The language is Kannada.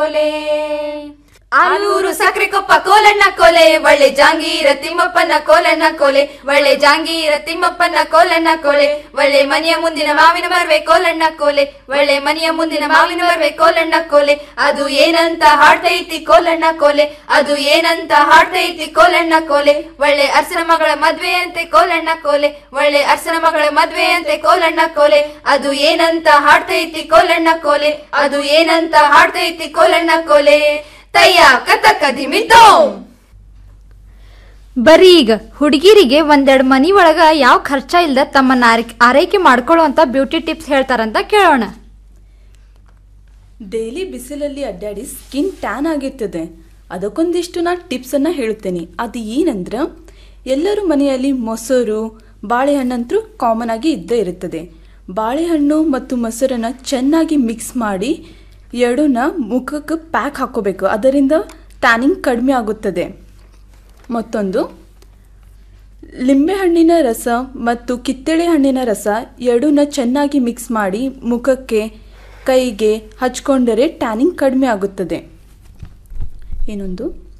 ಕೋಲೆ ಆಲೂರು ಸಕ್ರೆ ಕೊಪ್ಪ ಕೋಲಣ್ಣ ಕೋಲೆ ಒಳ್ಳೆ ಜಾಂಗೀರ ತಿಮ್ಮಪ್ಪನ ಕೋಲಣ್ಣ ಕೋಲೆ ಒಳ್ಳೆ ಜಾಂಗೀರ ತಿಮ್ಮಪ್ಪನ ಕೋಲಣ್ಣ ಕೋಲೆ ಒಳ್ಳೆ ಮನೆಯ ಮುಂದಿನ ಮಾವಿನ ಮರವೆ ಕೋಲಣ್ಣ ಕೋಲೆ ಒಳ್ಳೆ ಮನೆಯ ಮುಂದಿನ ಮಾವಿನ ಮರವೆ ಕೋಲಣ್ಣ ಕೋಲೆ ಅದು ಏನಂತ ಹಾಡ್ತೈತಿ ಕೋಲಣ್ಣ ಕೋಲೆ ಅದು ಏನಂತ ಹಾಡ್ತೈತಿ ಕೋಲಣ್ಣ ಕೋಲೆ ಒಳ್ಳೆ ಅರಸನ ಮಗಳ ಮದ್ವೆಯಂತೆ ಕೋಲಣ್ಣ ಕೋಲೆ ಒಳ್ಳೆ ಅರಸನ ಮಗಳ ಮದ್ವೆಯಂತೆ ಕೋಲಣ್ಣ ಕೋಲೆ ಅದು ಏನಂತ ಹಾಡ್ತೈತಿ ಕೋಲಣ್ಣ ಕೋಲೆ ಅದು ಏನಂತ ಹಾಡ್ತೈತಿ ಕೋಲಣ್ಣ ಕೋಲೆ ತಯ್ಯ ಕತಕ ದಿಮಿತೋ ಬರೀ ಈಗ ಹುಡುಗಿರಿಗೆ ಒಂದೆರಡು ಮನಿ ಒಳಗ ಯಾವ ಖರ್ಚ ಇಲ್ದ ತಮ್ಮನ್ನ ಆರೈ- ಆರೈಕೆ ಮಾಡ್ಕೊಳ್ಳುವಂತ ಬ್ಯೂಟಿ ಟಿಪ್ಸ್ ಹೇಳ್ತಾರಂತ ಕೇಳೋಣ ಡೈಲಿ ಬಿಸಿಲಲ್ಲಿ ಅಡ್ಡಾಡಿ ಸ್ಕಿನ್ ಟ್ಯಾನ್ ಆಗಿರ್ತದೆ ಅದಕ್ಕೊಂದಿಷ್ಟು ನಾನು ಟಿಪ್ಸನ್ನು ಹೇಳ್ತೇನೆ ಅದು ಏನಂದ್ರೆ ಎಲ್ಲರೂ ಮನೆಯಲ್ಲಿ ಮೊಸರು ಬಾಳೆಹಣ್ಣಂತೂ ಕಾಮನ್ ಆಗಿ ಇದ್ದೇ ಇರುತ್ತದೆ ಬಾಳೆಹಣ್ಣು ಮತ್ತು ಮೊಸರನ್ನು ಚೆನ್ನಾಗಿ ಮಿಕ್ಸ್ ಮಾಡಿ ಎರಡನ್ನ ಮುಖಕ್ಕೆ ಪ್ಯಾಕ್ ಹಾಕೋಬೇಕು ಅದರಿಂದ ಟ್ಯಾನಿಂಗ್ ಕಡಿಮೆ ಆಗುತ್ತದೆ ಮತ್ತೊಂದು ಲಿಂಬೆಹಣ್ಣಿನ ರಸ ಮತ್ತು ಕಿತ್ತಳೆ ಹಣ್ಣಿನ ರಸ ಎರಡನ್ನ ಚೆನ್ನಾಗಿ ಮಿಕ್ಸ್ ಮಾಡಿ ಮುಖಕ್ಕೆ ಕೈಗೆ ಹಚ್ಕೊಂಡರೆ ಟ್ಯಾನಿಂಗ್ ಕಡಿಮೆ ಆಗುತ್ತದೆ ಏನೊಂದು